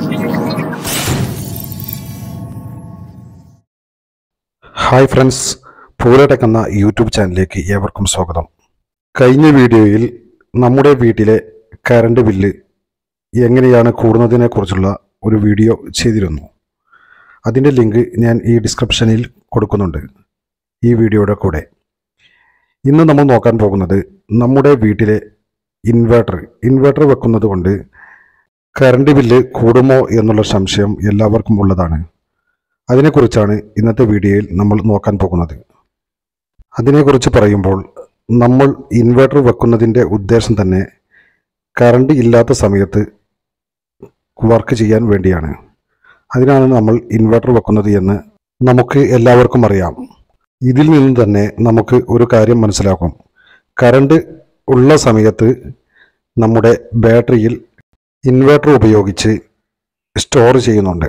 hi friends പൂരടെക് എന്ന YouTube ചാനലിലേക്ക് ഏവർക്കും സ്വാഗതം കഴിഞ്ഞ വീഡിയോയിൽ നമ്മുടെ വീട്ടിലെ കറണ്ട് ബില്ല് എങ്ങനെയാണ് കൂടുന്നതിനെ കുറിച്ചുള്ള ഒരു വീഡിയോ ചെയ്തിരുന്നു അതിൻ്റെ ലിങ്ക് ഞാൻ ഈ ഡിസ്ക്രിപ്ഷനിൽ കൊടുക്കുന്നുണ്ട് ഈ വീഡിയോയുടെ കൂടെ ഇന്ന് നമ്മൾ നോക്കാൻ പോകുന്നത് നമ്മുടെ വീട്ടിലെ ഇൻവേർട്ടർ ഇൻവേർട്ടർ വെക്കുന്നത് കൊണ്ട് കറണ്ട് ബില്ല് കൂടുമോ എന്നുള്ള സംശയം എല്ലാവർക്കും ഉള്ളതാണ് അതിനെക്കുറിച്ചാണ് ഇന്നത്തെ വീഡിയോയിൽ നമ്മൾ നോക്കാൻ പോകുന്നത് അതിനെക്കുറിച്ച് പറയുമ്പോൾ നമ്മൾ ഇൻവെർട്ടർ വെക്കുന്നതിൻ്റെ ഉദ്ദേശം തന്നെ കറണ്ട് ഇല്ലാത്ത സമയത്ത് വർക്ക് ചെയ്യാൻ വേണ്ടിയാണ് അതിനാണ് നമ്മൾ ഇൻവെർട്ടർ വെക്കുന്നത് എന്ന് നമുക്ക് എല്ലാവർക്കും അറിയാം ഇതിൽ നിന്ന് തന്നെ നമുക്ക് ഒരു കാര്യം മനസ്സിലാക്കും കറണ്ട് ഉള്ള സമയത്ത് നമ്മുടെ ബാറ്ററിയിൽ ഇൻവെർട്ടർ ഉപയോഗിച്ച് സ്റ്റോർ ചെയ്യുന്നുണ്ട്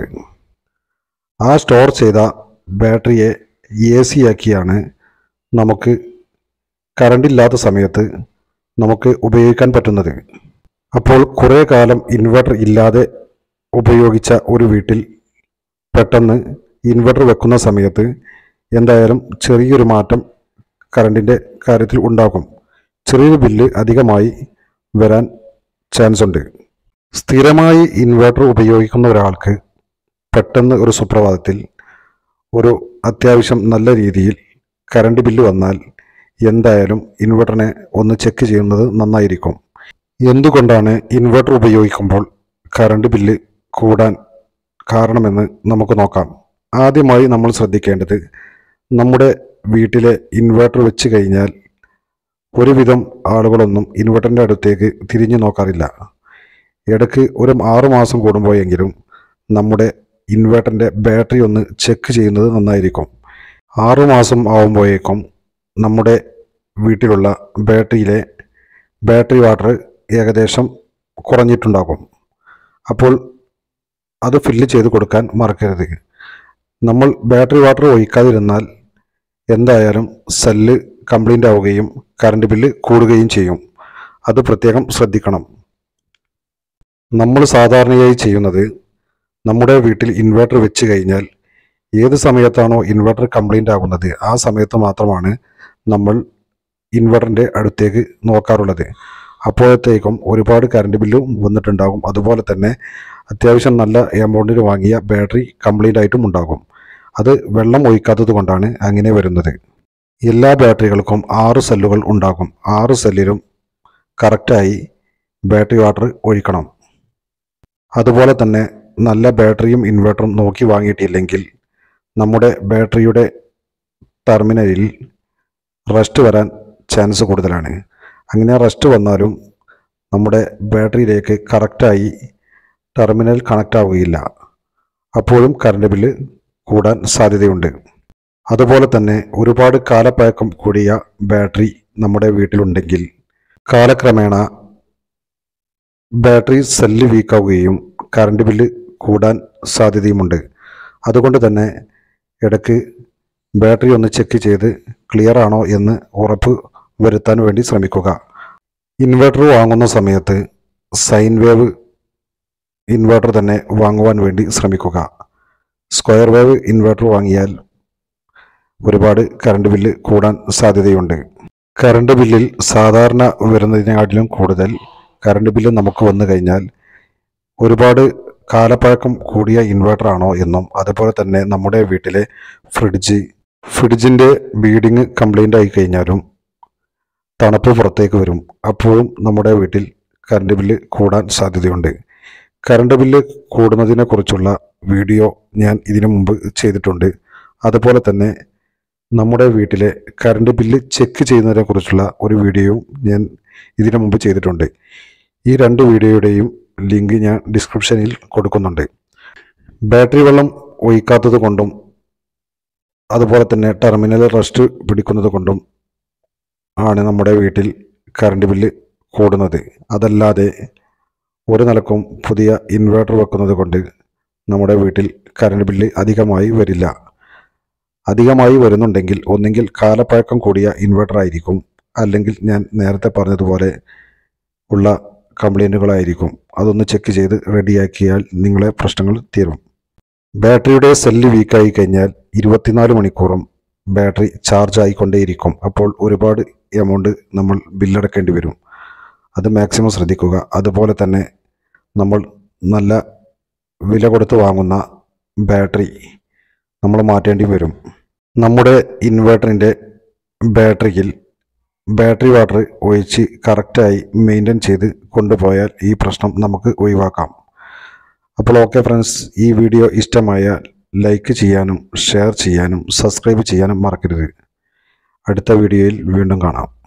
ആ സ്റ്റോർ ചെയ്ത ബാറ്ററിയെ എ സി ആക്കിയാണ് നമുക്ക് കറണ്ട് ഇല്ലാത്ത സമയത്ത് നമുക്ക് ഉപയോഗിക്കാൻ പറ്റുന്നത് അപ്പോൾ കുറേ കാലം ഇൻവെർട്ടർ ഇല്ലാതെ ഉപയോഗിച്ച ഒരു വീട്ടിൽ പെട്ടെന്ന് ഇൻവെർട്ടർ വെക്കുന്ന സമയത്ത് എന്തായാലും ചെറിയൊരു മാറ്റം കറണ്ടിൻ്റെ കാര്യത്തിൽ ഉണ്ടാകും ചെറിയൊരു ബില്ല് അധികമായി വരാൻ ചാൻസ് ഉണ്ട് സ്ഥിരമായി ഇൻവെർട്ടർ ഉപയോഗിക്കുന്ന ഒരാൾക്ക് പെട്ടെന്ന് ഒരു സുപ്രഭാതത്തിൽ ഒരു അത്യാവശ്യം നല്ല രീതിയിൽ കറണ്ട് ബില്ല് വന്നാൽ എന്തായാലും ഇൻവെർട്ടറിനെ ഒന്ന് ചെക്ക് ചെയ്യുന്നത് നന്നായിരിക്കും എന്തുകൊണ്ടാണ് ഇൻവെർട്ടർ ഉപയോഗിക്കുമ്പോൾ കറണ്ട് ബില്ല് കൂടാൻ കാരണമെന്ന് നമുക്ക് നോക്കാം ആദ്യമായി നമ്മൾ ശ്രദ്ധിക്കേണ്ടത് നമ്മുടെ വീട്ടിലെ ഇൻവെർട്ടർ വെച്ച് കഴിഞ്ഞാൽ ഒരുവിധം ആളുകളൊന്നും ഇൻവെർട്ടറിൻ്റെ അടുത്തേക്ക് തിരിഞ്ഞു നോക്കാറില്ല ഇടയ്ക്ക് ഒരു ആറു മാസം കൂടുമ്പോഴെങ്കിലും നമ്മുടെ ഇൻവെർട്ടറിൻ്റെ ബാറ്ററി ഒന്ന് ചെക്ക് ചെയ്യുന്നത് നന്നായിരിക്കും ആറു മാസം ആവുമ്പോഴേക്കും നമ്മുടെ വീട്ടിലുള്ള ബാറ്ററിയിലെ ബാറ്ററി വാട്ടർ ഏകദേശം കുറഞ്ഞിട്ടുണ്ടാകും അപ്പോൾ അത് ഫില്ല് ചെയ്ത് കൊടുക്കാൻ മറക്കരുത് നമ്മൾ ബാറ്ററി വാട്ടർ ഒഴിക്കാതിരുന്നാൽ എന്തായാലും സെല്ല് കംപ്ലൈൻ്റ് ആവുകയും കറണ്ട് ബില്ല് കൂടുകയും ചെയ്യും അത് പ്രത്യേകം ശ്രദ്ധിക്കണം നമ്മൾ സാധാരണയായി ചെയ്യുന്നത് നമ്മുടെ വീട്ടിൽ ഇൻവെർട്ടർ വെച്ച് കഴിഞ്ഞാൽ ഏത് സമയത്താണോ ഇൻവെർട്ടർ കംപ്ലൈൻ്റ് ആകുന്നത് ആ സമയത്ത് മാത്രമാണ് നമ്മൾ ഇൻവെർട്ടറിൻ്റെ അടുത്തേക്ക് നോക്കാറുള്ളത് അപ്പോഴത്തേക്കും ഒരുപാട് കറണ്ട് ബില്ലും വന്നിട്ടുണ്ടാകും അതുപോലെ തന്നെ അത്യാവശ്യം നല്ല എമൗണ്ടിൽ വാങ്ങിയ ബാറ്ററി കംപ്ലൈൻ്റ് ആയിട്ടും ഉണ്ടാകും അത് വെള്ളം ഒഴിക്കാത്തത് കൊണ്ടാണ് അങ്ങനെ വരുന്നത് എല്ലാ ബാറ്ററികൾക്കും ആറ് സെല്ലുകൾ ഉണ്ടാകും ആറ് സെല്ലിലും കറക്റ്റായി ബാറ്ററി വാട്ടർ ഒഴിക്കണം അതുപോലെ തന്നെ നല്ല ബാറ്ററിയും ഇൻവെർട്ടറും നോക്കി വാങ്ങിയിട്ടില്ലെങ്കിൽ നമ്മുടെ ബാറ്ററിയുടെ ടെർമിനലിൽ റസ്റ്റ് വരാൻ ചാൻസ് കൂടുതലാണ് അങ്ങനെ റസ്റ്റ് വന്നാലും നമ്മുടെ ബാറ്ററിയിലേക്ക് കറക്റ്റായി ടെർമിനൽ കണക്റ്റ് ആവുകയില്ല അപ്പോഴും കറണ്ട് ബില്ല് കൂടാൻ സാധ്യതയുണ്ട് അതുപോലെ തന്നെ ഒരുപാട് കാലപ്പഴക്കം കൂടിയ ബാറ്ററി നമ്മുടെ വീട്ടിലുണ്ടെങ്കിൽ കാലക്രമേണ ബാറ്ററി സെല്ല് വീക്കാവുകയും കറണ്ട് ബില്ല് കൂടാൻ സാധ്യതയുമുണ്ട് അതുകൊണ്ട് തന്നെ ഇടയ്ക്ക് ബാറ്ററി ഒന്ന് ചെക്ക് ചെയ്ത് ക്ലിയർ ആണോ എന്ന് ഉറപ്പ് വരുത്താൻ വേണ്ടി ശ്രമിക്കുക ഇൻവെർട്ടർ വാങ്ങുന്ന സമയത്ത് സൈൻ വേവ് ഇൻവെർട്ടർ തന്നെ വാങ്ങുവാൻ വേണ്ടി ശ്രമിക്കുക സ്ക്വയർ വേവ് ഇൻവെർട്ടർ വാങ്ങിയാൽ ഒരുപാട് കറണ്ട് ബില്ല് കൂടാൻ സാധ്യതയുണ്ട് കറണ്ട് ബില്ലിൽ സാധാരണ വരുന്നതിനെക്കാട്ടിലും കൂടുതൽ കറണ്ട് ബില്ല് നമുക്ക് വന്നു കഴിഞ്ഞാൽ ഒരുപാട് കാലപ്പഴക്കം കൂടിയ ഇൻവെർട്ടർ ആണോ എന്നും അതുപോലെ തന്നെ നമ്മുടെ വീട്ടിലെ ഫ്രിഡ്ജ് ഫ്രിഡ്ജിൻ്റെ ബീഡിങ് കംപ്ലൈൻ്റ് ആയി കഴിഞ്ഞാലും തണുപ്പ് പുറത്തേക്ക് വരും അപ്പോഴും നമ്മുടെ വീട്ടിൽ കറണ്ട് ബില്ല് കൂടാൻ സാധ്യതയുണ്ട് കറണ്ട് ബില്ല് കൂടുന്നതിനെ കുറിച്ചുള്ള വീഡിയോ ഞാൻ ഇതിനു മുമ്പ് ചെയ്തിട്ടുണ്ട് അതുപോലെ തന്നെ നമ്മുടെ വീട്ടിലെ കറണ്ട് ബില്ല് ചെക്ക് ചെയ്യുന്നതിനെ കുറിച്ചുള്ള ഒരു വീഡിയോയും ഞാൻ ഇതിനു മുമ്പ് ചെയ്തിട്ടുണ്ട് ഈ രണ്ട് വീഡിയോയുടെയും ലിങ്ക് ഞാൻ ഡിസ്ക്രിപ്ഷനിൽ കൊടുക്കുന്നുണ്ട് ബാറ്ററി വെള്ളം ഒഴിക്കാത്തത് കൊണ്ടും അതുപോലെ തന്നെ ടെർമിനൽ റസ്റ്റ് പിടിക്കുന്നത് കൊണ്ടും ആണ് നമ്മുടെ വീട്ടിൽ കറണ്ട് ബില്ല് കൂടുന്നത് അതല്ലാതെ ഒരു നിലക്കും പുതിയ ഇൻവെർട്ടർ വെക്കുന്നത് കൊണ്ട് നമ്മുടെ വീട്ടിൽ കറണ്ട് ബില്ല് അധികമായി വരില്ല അധികമായി വരുന്നുണ്ടെങ്കിൽ ഒന്നെങ്കിൽ കാലപ്പഴക്കം കൂടിയ ഇൻവെർട്ടർ ആയിരിക്കും അല്ലെങ്കിൽ ഞാൻ നേരത്തെ പറഞ്ഞതുപോലെ ഉള്ള കംപ്ലൈൻറ്റുകളായിരിക്കും അതൊന്ന് ചെക്ക് ചെയ്ത് റെഡിയാക്കിയാൽ നിങ്ങളെ പ്രശ്നങ്ങൾ തീരും ബാറ്ററിയുടെ സെല്ല് വീക്കായി കഴിഞ്ഞാൽ ഇരുപത്തിനാല് മണിക്കൂറും ബാറ്ററി ചാർജ് ആയിക്കൊണ്ടേയിരിക്കും അപ്പോൾ ഒരുപാട് എമൗണ്ട് നമ്മൾ ബില്ലടക്കേണ്ടി വരും അത് മാക്സിമം ശ്രദ്ധിക്കുക അതുപോലെ തന്നെ നമ്മൾ നല്ല വില കൊടുത്ത് വാങ്ങുന്ന ബാറ്ററി നമ്മൾ മാറ്റേണ്ടി വരും നമ്മുടെ ഇൻവേർട്ടറിൻ്റെ ബാറ്ററിയിൽ ബാറ്ററി വാട്ടർ ഒഴിച്ച് കറക്റ്റായി മെയിൻറ്റെയിൻ ചെയ്ത് കൊണ്ടുപോയാൽ ഈ പ്രശ്നം നമുക്ക് ഒഴിവാക്കാം അപ്പോൾ ഓക്കെ ഫ്രണ്ട്സ് ഈ വീഡിയോ ഇഷ്ടമായാൽ ലൈക്ക് ചെയ്യാനും ഷെയർ ചെയ്യാനും സബ്സ്ക്രൈബ് ചെയ്യാനും മറക്കരുത് അടുത്ത വീഡിയോയിൽ വീണ്ടും കാണാം